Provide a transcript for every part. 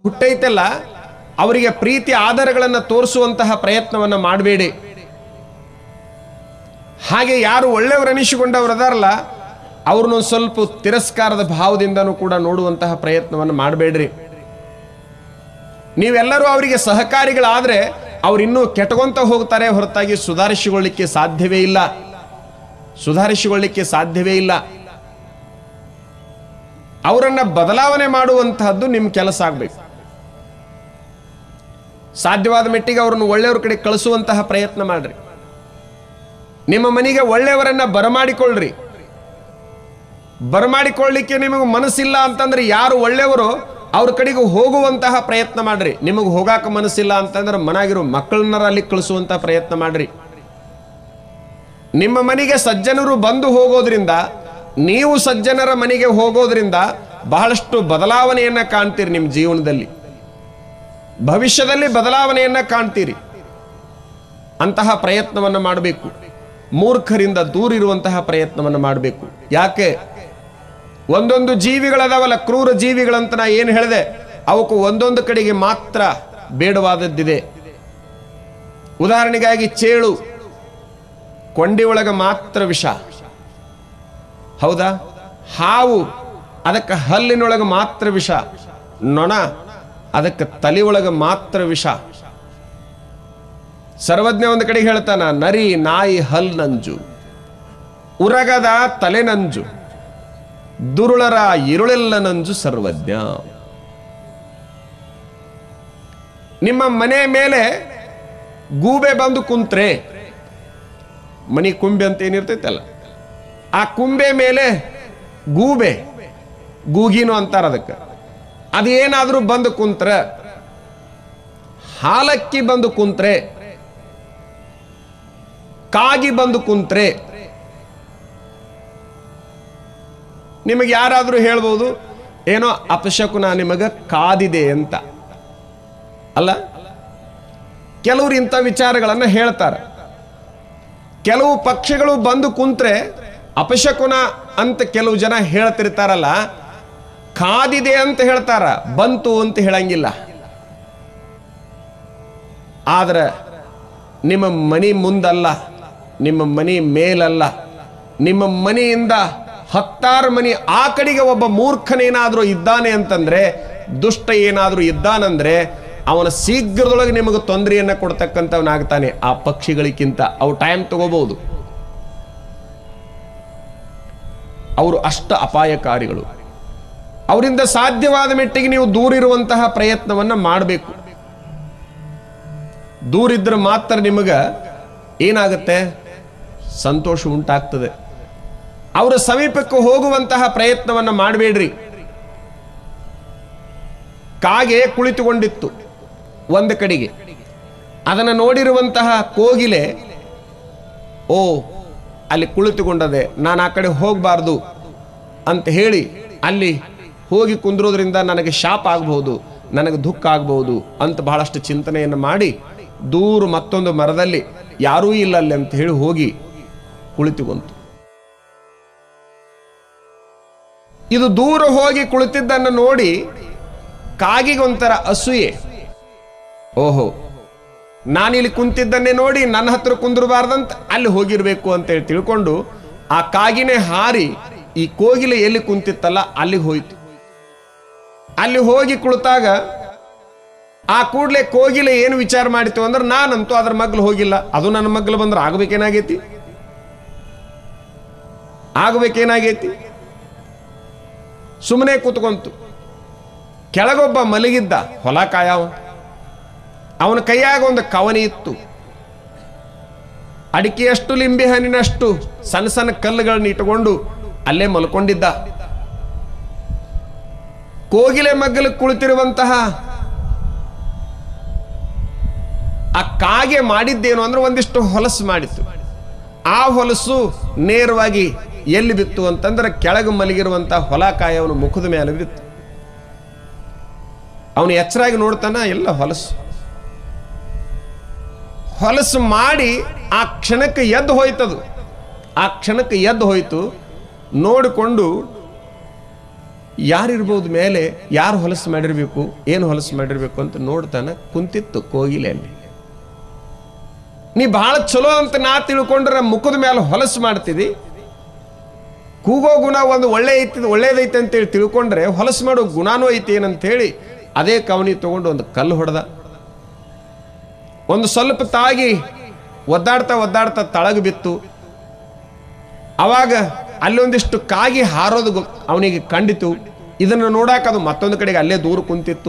ಹುಟ್ಟೈತಲ್ಲ ಅವರಿಗೆ ಪ್ರೀತಿ ಆಧಾರಗಳನ್ನು ತೋರಿಸುವಂತಹ ಪ್ರಯತ್ನವನ್ನು ಮಾಡಬೇಡಿ ಹಾಗೆ ಯಾರು ಒಳ್ಳೆಯವರೆನಿಸಿಕೊಂಡವರು ಅದಾರಲ್ಲ ಅವ್ರನ್ನ ಒಂದ್ ಸ್ವಲ್ಪ ತಿರಸ್ಕಾರದ ಭಾವದಿಂದನೂ ಕೂಡ ನೋಡುವಂತಹ ಪ್ರಯತ್ನವನ್ನು ಮಾಡಬೇಡ್ರಿ ನೀವೆಲ್ಲರೂ ಅವರಿಗೆ ಸಹಕಾರಿಗಳಾದ್ರೆ ಅವ್ರು ಇನ್ನೂ ಕೆಟ್ಟಗೊಂತ ಹೋಗ್ತಾರೆ ಹೊರತಾಗಿ ಸುಧಾರಿಸಿಕೊಳ್ಳಿಕ್ಕೆ ಸಾಧ್ಯವೇ ಇಲ್ಲ ಸುಧಾರಿಸಿಕೊಳ್ಳಿಕ್ಕೆ ಸಾಧ್ಯವೇ ಇಲ್ಲ ಅವರನ್ನ ಬದಲಾವಣೆ ಮಾಡುವಂತಹದ್ದು ನಿಮ್ಮ ಕೆಲಸ ಆಗಬೇಕು ಸಾಧ್ಯವಾದ ಮಟ್ಟಿಗೆ ಅವ್ರನ್ನ ಒಳ್ಳೆಯವ್ರ ಕಡೆ ಕಳಿಸುವಂತಹ ಪ್ರಯತ್ನ ಮಾಡ್ರಿ ನಿಮ್ಮ ಮನೆಗೆ ಒಳ್ಳೆಯವರನ್ನ ಬರಮಾಡಿಕೊಳ್ಳ್ರಿ ಬರಮಾಡಿಕೊಳ್ಳಿಕ್ಕೆ ನಿಮಗೆ ಮನಸ್ಸಿಲ್ಲ ಅಂತಂದ್ರೆ ಯಾರು ಒಳ್ಳೆಯವರು ಅವ್ರ ಕಡೆಗೆ ಹೋಗುವಂತಹ ಪ್ರಯತ್ನ ಮಾಡ್ರಿ ನಿಮಗೆ ಹೋಗಾಕ ಮನಸ್ಸಿಲ್ಲ ಅಂತಂದ್ರೆ ಮನಾಗಿರೋ ಮಕ್ಕಳನ್ನರ ಅಲ್ಲಿ ಕಳಿಸುವಂತಹ ಪ್ರಯತ್ನ ಮಾಡ್ರಿ ನಿಮ್ಮ ಮನೆಗೆ ಸಜ್ಜನರು ಬಂದು ಹೋಗೋದ್ರಿಂದ ನೀವು ಸಜ್ಜನರ ಮನೆಗೆ ಹೋಗೋದ್ರಿಂದ ಬಹಳಷ್ಟು ಬದಲಾವಣೆಯನ್ನ ಕಾಣ್ತೀರಿ ನಿಮ್ಮ ಜೀವನದಲ್ಲಿ ಭವಿಷ್ಯದಲ್ಲಿ ಬದಲಾವಣೆಯನ್ನ ಕಾಣ್ತೀರಿ ಅಂತಹ ಪ್ರಯತ್ನವನ್ನು ಮಾಡಬೇಕು ಮೂರ್ಖರಿಂದ ದೂರಿರುವಂತಹ ಪ್ರಯತ್ನವನ್ನು ಮಾಡಬೇಕು ಯಾಕೆ ಒಂದೊಂದು ಜೀವಿಗಳದಾವಲ್ಲ ಕ್ರೂರ ಜೀವಿಗಳಂತ ನಾ ಏನು ಹೇಳಿದೆ ಅವಕ್ಕೂ ಒಂದೊಂದು ಕಡೆಗೆ ಮಾತ್ರ ಬೇಡವಾದದ್ದಿದೆ ಉದಾಹರಣೆಗಾಗಿ ಚೇಳು ಕೊಂಡಿ ಒಳಗ ಮಾತ್ರ ವಿಷ ಹೌದಾ ಹಾವು ಅದಕ್ಕೆ ಹಲ್ಲಿನೊಳಗೆ ಮಾತ್ರ ವಿಷ ನೊಣ ಅದಕ್ಕೆ ತಲೆಯೊಳಗೆ ಮಾತ್ರ ವಿಷ ಸರ್ವಜ್ಞ ಒಂದು ಕಡೆಗೆ ಹೇಳ್ತಾನ ನರಿ ನಾಯಿ ಹಲ್ ನಂಜು ಉರಗದ ತಲೆ ನಂಜು ದುರುಳರ ಇರುಳೆಲ್ಲ ನಂಜು ಸರ್ವಜ್ಞ ನಿಮ್ಮ ಮನೆ ಮೇಲೆ ಗೂಬೆ ಬಂದು ಕುಂತ್ರೆ ಮನಿ ಕುಂಬೆ ಅಂತ ಏನಿರ್ತೈತಲ್ಲ ಆ ಕುಂಬೆ ಮೇಲೆ ಗೂಬೆ ಗೂಗಿನೋ ಅಂತಾರ ಅದಕ್ಕೆ ಅದೇನಾದ್ರೂ ಬಂದು ಕುಂತ್ರ ಹಾಲಕ್ಕಿ ಬಂದು ಕುಂತ್ರೆ ಕಾಗಿ ಬಂದು ಕುಂತ್ರೆ ನಿಮಗೆ ಯಾರಾದರೂ ಹೇಳ್ಬೋದು ಏನೋ ಅಪಶಕುನ ನಿಮಗೆ ಕಾದಿದೆ ಅಂತ ಅಲ್ಲ ಕೆಲವರು ಇಂಥ ವಿಚಾರಗಳನ್ನು ಹೇಳ್ತಾರೆ ಕೆಲವು ಪಕ್ಷಿಗಳು ಬಂದು ಕುಂತ್ರೆ ಅಪಶಕುನ ಅಂತ ಕೆಲವು ಜನ ಹೇಳ್ತಿರ್ತಾರಲ್ಲ ಕಾದಿದೆ ಅಂತ ಹೇಳ್ತಾರ ಬಂತು ಅಂತ ಹೇಳಂಗಿಲ್ಲ ಆದ್ರೆ ನಿಮ್ಮ ಮನಿ ಮುಂದಲ್ಲ ನಿಮ್ಮ ಮನಿ ಮೇಲಲ್ಲ ನಿಮ್ಮ ಮನೆಯಿಂದ ಹತ್ತಾರು ಮನಿ ಆ ಕಡೆಗೆ ಒಬ್ಬ ಮೂರ್ಖನೇನಾದ್ರೂ ಇದ್ದಾನೆ ಅಂತಂದ್ರೆ ದುಷ್ಟ ಏನಾದ್ರೂ ಇದ್ದಾನಂದ್ರೆ ಅವನ ಶೀಘ್ರದೊಳಗೆ ನಿಮಗೆ ತೊಂದರೆಯನ್ನ ಕೊಡ್ತಕ್ಕಂಥವನಾಗ್ತಾನೆ ಆ ಪಕ್ಷಿಗಳಿಗಿಂತ ಅವು ಟೈಮ್ ತಗೋಬಹುದು ಅವರು ಅಷ್ಟ ಅಪಾಯಕಾರಿಗಳು ಅವರಿಂದ ಸಾಧ್ಯವಾದ ಮೆಟ್ಟಿಗೆ ನೀವು ದೂರಿರುವಂತಹ ಪ್ರಯತ್ನವನ್ನ ಮಾಡಬೇಕು ದೂರಿದ್ರೆ ಮಾತ್ರ ನಿಮಗೆ ಏನಾಗುತ್ತೆ ಸಂತೋಷ ಉಂಟಾಗ್ತದೆ ಅವರ ಸಮೀಪಕ್ಕೆ ಹೋಗುವಂತಹ ಪ್ರಯತ್ನವನ್ನ ಮಾಡಬೇಡ್ರಿ ಕಾಗೆ ಕುಳಿತುಕೊಂಡಿತ್ತು ಒಂದು ಕಡೆಗೆ ಅದನ್ನು ನೋಡಿರುವಂತಹ ಕೋಗಿಲೆ ಓ ಅಲ್ಲಿ ಕುಳಿತುಕೊಂಡದೆ ನಾನು ಆ ಕಡೆ ಹೋಗಬಾರ್ದು ಅಂತ ಹೇಳಿ ಅಲ್ಲಿ ಹೋಗಿ ಕುಂದ್ರೋದ್ರಿಂದ ನನಗೆ ಶಾಪ ಆಗಬಹುದು ನನಗೆ ದುಃಖ ಆಗಬಹುದು ಅಂತ ಬಹಳಷ್ಟು ಚಿಂತನೆಯನ್ನು ಮಾಡಿ ದೂರ ಮತ್ತೊಂದು ಮರದಲ್ಲಿ ಯಾರೂ ಇಲ್ಲ ಅಲ್ಲಿ ಅಂತ ಹೇಳಿ ಹೋಗಿ ಕುಳಿತುಕೊಂತು ಇದು ದೂರ ಹೋಗಿ ಕುಳಿತಿದ್ದನ್ನು ನೋಡಿ ಕಾಗಿಗೊಂಥರ ಅಸೂಯೆ ಓಹೋ ನಾನಿಲ್ಲಿ ಕುಂತಿದ್ದನ್ನೇ ನೋಡಿ ನನ್ನ ಹತ್ರ ಕುಂದಿರಬಾರ್ದಂತ ಅಲ್ಲಿ ಹೋಗಿರ್ಬೇಕು ಅಂತೇಳಿ ತಿಳ್ಕೊಂಡು ಆ ಕಾಗಿನೇ ಹಾರಿ ಈ ಕೋಗಿಲೆ ಎಲ್ಲಿ ಕುಂತಿತ್ತಲ್ಲ ಅಲ್ಲಿಗೆ ಹೋಯ್ತು ಅಲ್ಲಿ ಹೋಗಿ ಕುಳಿತಾಗ ಆ ಕೂಡಲೇ ಕೋಗಿಲೆ ಏನು ವಿಚಾರ ಮಾಡಿತು ಅಂದ್ರೆ ನಾನಂತೂ ಅದ್ರ ಮಗ್ಲು ಹೋಗಿಲ್ಲ ಅದು ನನ್ನ ಮಗ್ಲು ಬಂದ್ರೆ ಆಗ್ಬೇಕೇನಾಗೈತಿ ಆಗ್ಬೇಕೇನಾಗೈತಿ ಸುಮ್ಮನೆ ಕೂತ್ಕೊಂತು ಕೆಳಗೊಬ್ಬ ಮಲಗಿದ್ದ ಹೊಲ ಕಾಯವ ಅವನ ಕೈಯಾಗ ಒಂದು ಕವನಿ ಇತ್ತು ಅಡಿಕೆಯಷ್ಟು ಲಿಂಬೆ ಹಣ್ಣಿನಷ್ಟು ಸಣ್ಣ ಸಣ್ಣ ಕಲ್ಲುಗಳನ್ನ ಇಟ್ಟುಕೊಂಡು ಅಲ್ಲೇ ಮಲ್ಕೊಂಡಿದ್ದ ಕೋಗಿಲೆ ಮಗ್ಗಲು ಕುಳಿತಿರುವಂತಹ ಆ ಕಾಗೆ ಮಾಡಿದ್ದೇನು ಅಂದ್ರೆ ಒಂದಿಷ್ಟು ಹೊಲಸು ಮಾಡಿತ್ತು ಆ ಹೊಲಸು ನೇರವಾಗಿ ಎಲ್ಲಿ ಬಿತ್ತು ಅಂತಂದ್ರೆ ಕೆಳಗೆ ಮಲಗಿರುವಂತಹ ಹೊಲ ಕಾಯಿ ಅವನ ಮುಖದ ಮೇಲೆ ಬಿತ್ತು ಅವನು ಎಚ್ಚರಾಗಿ ನೋಡ್ತಾನ ಎಲ್ಲ ಹೊಲಸು ಹೊಲಸು ಮಾಡಿ ಆ ಕ್ಷಣಕ್ಕೆ ಎದ್ದು ಹೋಯ್ತದು ಆ ಕ್ಷಣಕ್ಕೆ ಎದ್ದು ಹೋಯ್ತು ನೋಡಿಕೊಂಡು ಯಾರಿರ್ಬೋದು ಮೇಲೆ ಯಾರು ಹೊಲಸು ಮಾಡಿರಬೇಕು ಏನು ಹೊಲಸು ಮಾಡಿರಬೇಕು ಅಂತ ನೋಡ್ತಾನ ಕುಂತಿತ್ತು ಕೋಗಿಲೆ ಅಲ್ಲಿ ನೀ ಬಹಳ ಚಲೋ ಅಂತ ನಾ ತಿಳ್ಕೊಂಡ್ರೆ ಮುಖದ ಮೇಲೆ ಹೊಲಸು ಮಾಡ್ತಿದಿ ಕೂಗೋ ಗುಣ ಒಂದು ಒಳ್ಳೆ ಐತಿ ಒಳ್ಳೇದೈತೆ ಅಂತೇಳಿ ತಿಳ್ಕೊಂಡ್ರೆ ಹೊಲಸು ಮಾಡೋ ಗುಣನೂ ಐತಿ ಏನಂತೇಳಿ ಅದೇ ಕವನಿ ತಗೊಂಡು ಒಂದು ಕಲ್ಲು ಹೊಡೆದ ಒಂದು ಸ್ವಲ್ಪ ತಾಗಿ ಒದ್ದಾಡ್ತಾ ಒದ್ದಾಡ್ತಾ ತಳಗ ಬಿತ್ತು ಅವಾಗ ಅಲ್ಲೊಂದಿಷ್ಟು ಕಾಗಿ ಹಾರೋದು ಗೊ- ಅವನಿಗೆ ಕಂಡಿತು ಇದನ್ನು ನೋಡಾಕ ಅದು ಮತ್ತೊಂದು ಕಡೆಗೆ ಅಲ್ಲೇ ದೂರ ಕುಂತಿತ್ತು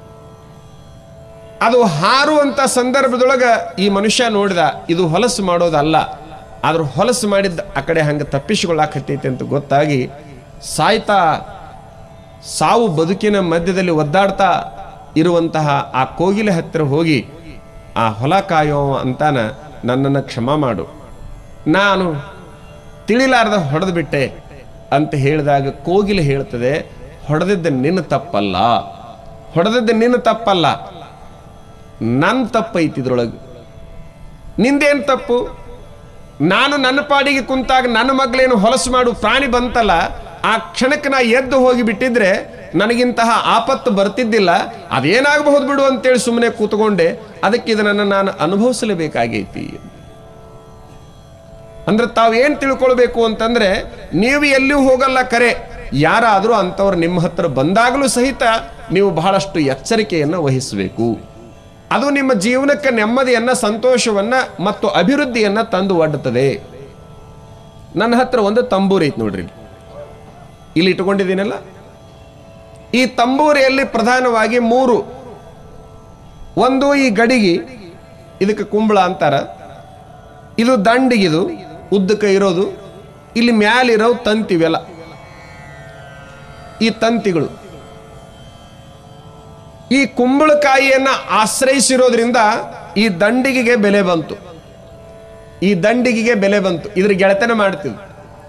ಅದು ಹಾರುವಂತ ಸಂದರ್ಭದೊಳಗ ಈ ಮನುಷ್ಯ ನೋಡಿದ ಇದು ಹೊಲಸು ಮಾಡೋದಲ್ಲ ಆದ್ರೂ ಹೊಲಸು ಮಾಡಿದ್ದ ಆ ಕಡೆ ಹಂಗೆ ತಪ್ಪಿಸಿಕೊಳ್ಳಾಕತ್ತೈತೆ ಅಂತ ಗೊತ್ತಾಗಿ ಸಾಯ್ತಾ ಸಾವು ಬದುಕಿನ ಮಧ್ಯದಲ್ಲಿ ಒದ್ದಾಡ್ತಾ ಇರುವಂತಹ ಆ ಕೋಗಿಲೆ ಹತ್ತಿರ ಹೋಗಿ ಆ ಹೊಲ ಕಾಯೋ ಅಂತಾನ ನನ್ನನ್ನು ಕ್ಷಮ ಮಾಡು ನಾನು ತಿಳಿಲಾರ್ದ ಹೊಡೆದು ಬಿಟ್ಟೆ ಅಂತ ಹೇಳಿದಾಗ ಕೋಗಿಲೆ ಹೇಳ್ತದೆ ಹೊಡೆದಿದ್ದ ನಿನ್ನ ತಪ್ಪಲ್ಲ ಹೊಡೆದಿದ್ದ ನಿನ್ನ ತಪ್ಪಲ್ಲ ನನ್ನ ತಪ್ಪೈತಿ ಇದ್ರೊಳಗೆ ನಿಂದೇನು ತಪ್ಪು ನಾನು ನನ್ನ ಪಾಡಿಗೆ ಕುಂತಾಗ ನನ್ನ ಮಗಳೇನು ಹೊಲಸು ಮಾಡು ಪ್ರಾಣಿ ಬಂತಲ್ಲ ಆ ಕ್ಷಣಕ್ಕೆ ನಾ ಎದ್ದು ಹೋಗಿ ಬಿಟ್ಟಿದ್ರೆ ನನಗಿಂತಹ ಆಪತ್ತು ಬರ್ತಿದ್ದಿಲ್ಲ ಅದೇನಾಗಬಹುದು ಬಿಡು ಅಂತೇಳಿ ಸುಮ್ಮನೆ ಕೂತ್ಕೊಂಡೆ ಅದಕ್ಕೆ ಇದನ್ನು ನಾನು ಅನುಭವಿಸಲೇಬೇಕಾಗೈತಿ ಅಂದ್ರೆ ತಾವೇನ್ ತಿಳ್ಕೊಳ್ಬೇಕು ಅಂತಂದ್ರೆ ನೀವು ಎಲ್ಲಿಯೂ ಹೋಗಲ್ಲ ಕರೆ ಯಾರಾದರೂ ಅಂಥವ್ರು ನಿಮ್ಮ ಹತ್ರ ಬಂದಾಗಲೂ ಸಹಿತ ನೀವು ಬಹಳಷ್ಟು ಎಚ್ಚರಿಕೆಯನ್ನು ವಹಿಸಬೇಕು ಅದು ನಿಮ್ಮ ಜೀವನಕ್ಕೆ ನೆಮ್ಮದಿಯನ್ನ ಸಂತೋಷವನ್ನ ಮತ್ತು ಅಭಿವೃದ್ಧಿಯನ್ನ ತಂದು ಒಡ್ಡುತ್ತದೆ ನನ್ನ ಹತ್ರ ಒಂದು ತಂಬೂರಿ ಐತಿ ನೋಡ್ರಿ ಇಲ್ಲಿ. ಇಲ್ಲಿ ಇಟ್ಕೊಂಡಿದ್ದೀನಲ್ಲ ಈ ತಂಬೂರಿಯಲ್ಲಿ ಪ್ರಧಾನವಾಗಿ ಮೂರು ಒಂದು ಈ ಗಡಿಗಿ ಇದಕ್ಕೆ ಕುಂಬಳ ಅಂತಾರ ಇದು ದಂಡಿಗಿದು ಉದ್ದಕ್ಕೆ ಇರೋದು ಇಲ್ಲಿ ಮ್ಯಾಲಿರೋ ತಂತಿವೆಲ್ಲ ಈ ತಂತಿಗಳು ಈ ಕುಂಬಳಕಾಯಿಯನ್ನ ಆಶ್ರಯಿಸಿರೋದ್ರಿಂದ ಈ ದಂಡಿಗೆಗೆ ಬೆಲೆ ಬಂತು ಈ ದಂಡಿಗೆಗೆ ಬೆಲೆ ಬಂತು ಇದ್ರ ಗೆಳೆತನ ಮಾಡ್ತಿದ್ವು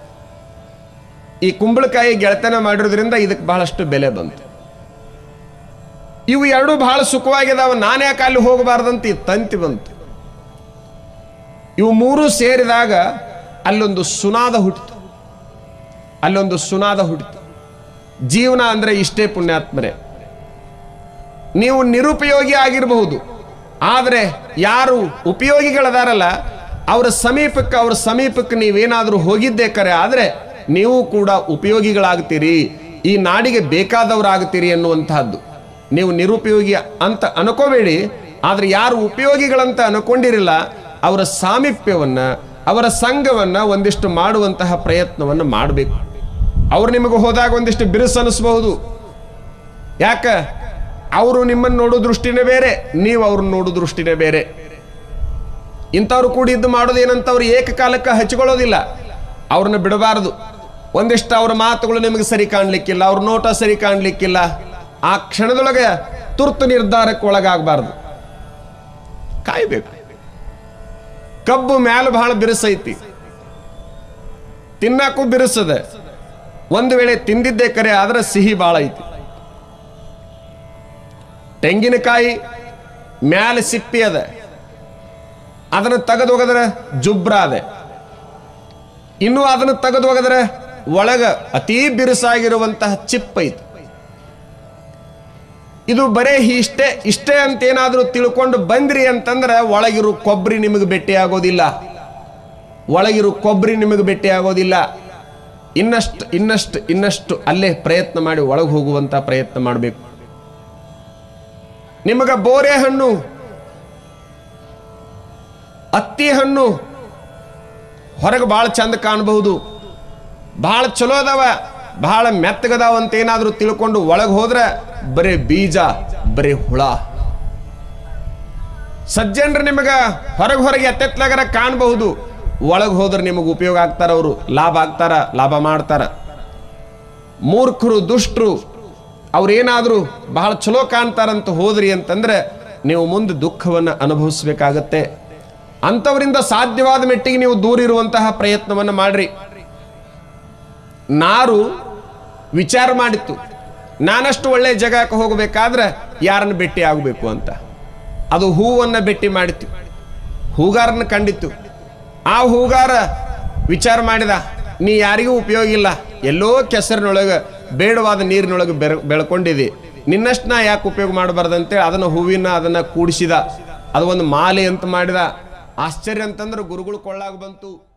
ಈ ಕುಂಬಳಕಾಯಿ ಗೆಳೆತನ ಮಾಡಿರೋದ್ರಿಂದ ಇದಕ್ಕೆ ಬಹಳಷ್ಟು ಬೆಲೆ ಬಂತು ಇವು ಎರಡು ಬಹಳ ಸುಖವಾಗಿದಾವ ನಾನು ಯಾಕೆ ಅಲ್ಲಿ ಹೋಗಬಾರ್ದಂತ ಈ ತಂತಿ ಬಂತು ಇವು ಮೂರು ಸೇರಿದಾಗ ಅಲ್ಲೊಂದು ಸುನಾದ ಹುಟ್ಟಿತು ಅಲ್ಲೊಂದು ಸುನಾದ ಹುಟ್ಟಿತು ಜೀವನ ಅಂದ್ರೆ ಇಷ್ಟೇ ಪುಣ್ಯಾತ್ಮರೇ ನೀವು ನಿರುಪಯೋಗಿ ಆಗಿರಬಹುದು ಆದರೆ ಯಾರು ಉಪಯೋಗಿಗಳದಾರಲ್ಲ ಅವರ ಸಮೀಪಕ್ಕೆ ಅವರ ಸಮೀಪಕ್ಕೆ ನೀವೇನಾದರೂ ಹೋಗಿದ್ದೇ ಕರೆ ಆದರೆ ನೀವು ಕೂಡ ಉಪಯೋಗಿಗಳಾಗ್ತೀರಿ ಈ ನಾಡಿಗೆ ಬೇಕಾದವರಾಗ್ತೀರಿ ಅನ್ನುವಂತಹದ್ದು ನೀವು ನಿರುಪಯೋಗಿ ಅಂತ ಅನ್ಕೋಬೇಡಿ ಆದರೆ ಯಾರು ಉಪಯೋಗಿಗಳಂತ ಅನ್ಕೊಂಡಿರಿಲ್ಲ ಅವರ ಸಾಮೀಪ್ಯವನ್ನ ಅವರ ಸಂಘವನ್ನ ಒಂದಿಷ್ಟು ಮಾಡುವಂತಹ ಪ್ರಯತ್ನವನ್ನು ಮಾಡಬೇಕು ಅವ್ರು ನಿಮಗೆ ಹೋದಾಗ ಒಂದಿಷ್ಟು ಬಿರುಸು ಅನಿಸ್ಬಹುದು ಯಾಕ ಅವರು ನಿಮ್ಮನ್ನು ನೋಡೋ ದೃಷ್ಟಿನೇ ಬೇರೆ ನೀವು ಅವ್ರನ್ನ ನೋಡೋ ದೃಷ್ಟಿನೇ ಬೇರೆ ಇಂಥವ್ರು ಕೂಡಿದ್ದು ಮಾಡೋದು ಏನಂತ ಅವ್ರು ಏಕಕಾಲಕ್ಕೆ ಹಚ್ಕೊಳ್ಳೋದಿಲ್ಲ ಅವ್ರನ್ನ ಬಿಡಬಾರದು ಒಂದಿಷ್ಟು ಅವ್ರ ಮಾತುಗಳು ನಿಮಗೆ ಸರಿ ಕಾಣ್ಲಿಕ್ಕಿಲ್ಲ ಅವ್ರ ನೋಟ ಸರಿ ಕಾಣ್ಲಿಕ್ಕಿಲ್ಲ ಆ ಕ್ಷಣದೊಳಗೆ ತುರ್ತು ನಿರ್ಧಾರಕ್ಕೆ ಒಳಗಾಗಬಾರ್ದು ಕಾಯ್ಬೇಕು ಕಬ್ಬು ಮ್ಯಾಲ ಬಹಳ ಬಿರುಸೈತಿ ತಿನ್ನಕ್ಕೂ ಬಿರುಸದೆ ಒಂದು ವೇಳೆ ತಿಂದಿದ್ದೇ ಕರೆ ಆದ್ರೆ ಸಿಹಿ ಭಾಳ ಐತಿ ತೆಂಗಿನಕಾಯಿ ಮ್ಯಾಲ ಸಿಪ್ಪಿ ಅದ ಅದನ್ನು ತೆಗೆದು ಹೋಗದ್ರೆ ಜುಬ್ರ ಅದೆ ಇನ್ನು ಅದನ್ನು ತೆಗೆದು ಹೋಗದ್ರೆ ಒಳಗ ಅತೀ ಬಿರುಸಾಗಿರುವಂತಹ ಚಿಪ್ ಐತಿ ಇದು ಬರೇ ಇಷ್ಟೇ ಇಷ್ಟೇ ಅಂತ ಏನಾದರೂ ತಿಳ್ಕೊಂಡು ಬಂದ್ರಿ ಅಂತಂದ್ರೆ ಒಳಗಿರು ಕೊಬ್ಬರಿ ನಿಮಗೆ ಭೇಟಿ ಆಗೋದಿಲ್ಲ ಒಳಗಿರು ಕೊಬ್ಬರಿ ನಿಮಗೆ ಭೇಟಿ ಆಗೋದಿಲ್ಲ ಇನ್ನಷ್ಟು ಇನ್ನಷ್ಟು ಇನ್ನಷ್ಟು ಅಲ್ಲೇ ಪ್ರಯತ್ನ ಮಾಡಿ ಒಳಗೆ ಹೋಗುವಂತ ಪ್ರಯತ್ನ ಮಾಡಬೇಕು ನಿಮಗ ಬೋರೆ ಹಣ್ಣು ಅತ್ತಿ ಹಣ್ಣು ಹೊರಗೆ ಭಾಳ ಚಂದ ಕಾಣಬಹುದು ಭಾಳ ಚಲೋ ಅದಾವ ಭಾಳ ಮೆತ್ತಗದಾವ ಅಂತ ಏನಾದರೂ ತಿಳ್ಕೊಂಡು ಒಳಗೆ ಹೋದ್ರೆ ಬರೀ ಬೀಜ ಬರೀ ಹುಳ ಸಜ್ಜನರು ನಿಮಗ ಹೊರಗೆ ಹೊರಗೆ ಎತ್ತೆತ್ಲಾಗರ ಕಾಣಬಹುದು ಒಳಗೆ ಹೋದ್ರೆ ನಿಮಗೆ ಉಪಯೋಗ ಆಗ್ತಾರ ಅವರು ಲಾಭ ಆಗ್ತಾರ ಲಾಭ ಮಾಡ್ತಾರ ಮೂರ್ಖರು ದುಷ್ಟರು ಅವ್ರೇನಾದರೂ ಬಹಳ ಚಲೋ ಕಾಣ್ತಾರಂತ ಹೋದ್ರಿ ಅಂತಂದ್ರೆ ನೀವು ಮುಂದೆ ದುಃಖವನ್ನು ಅನುಭವಿಸ್ಬೇಕಾಗತ್ತೆ ಅಂಥವರಿಂದ ಸಾಧ್ಯವಾದ ಮೆಟ್ಟಿಗೆ ನೀವು ದೂರ ಇರುವಂತಹ ಪ್ರಯತ್ನವನ್ನು ಮಾಡ್ರಿ ನಾರು ವಿಚಾರ ಮಾಡಿತ್ತು ನಾನಷ್ಟು ಒಳ್ಳೆ ಜಾಗಕ್ಕೆ ಹೋಗಬೇಕಾದ್ರೆ ಯಾರನ್ನು ಭೇಟಿ ಆಗಬೇಕು ಅಂತ ಅದು ಹೂವನ್ನು ಭೇಟಿ ಮಾಡಿತ್ತು ಹೂಗಾರನ ಕಂಡಿತ್ತು ಆ ಹೂಗಾರ ವಿಚಾರ ಮಾಡಿದ ನೀ ಯಾರಿಗೂ ಉಪಯೋಗ ಇಲ್ಲ ಎಲ್ಲೋ ಕೆಸರಿನೊಳಗೆ ಬೇಡವಾದ ನೀರಿನೊಳಗೆ ಬೆರ ಬೆಳ್ಕೊಂಡಿದೆ ನಿನ್ನಷ್ಟು ನಾ ಯಾಕೆ ಉಪಯೋಗ ಮಾಡಬಾರ್ದಂತೇಳಿ ಅದನ್ನು ಹೂವಿನ ಅದನ್ನು ಕೂಡಿಸಿದ ಅದು ಒಂದು ಮಾಲೆ ಅಂತ ಮಾಡಿದ ಆಶ್ಚರ್ಯ ಅಂತಂದ್ರೆ ಗುರುಗಳು ಕೊಳ್ಳಾಗ ಬಂತು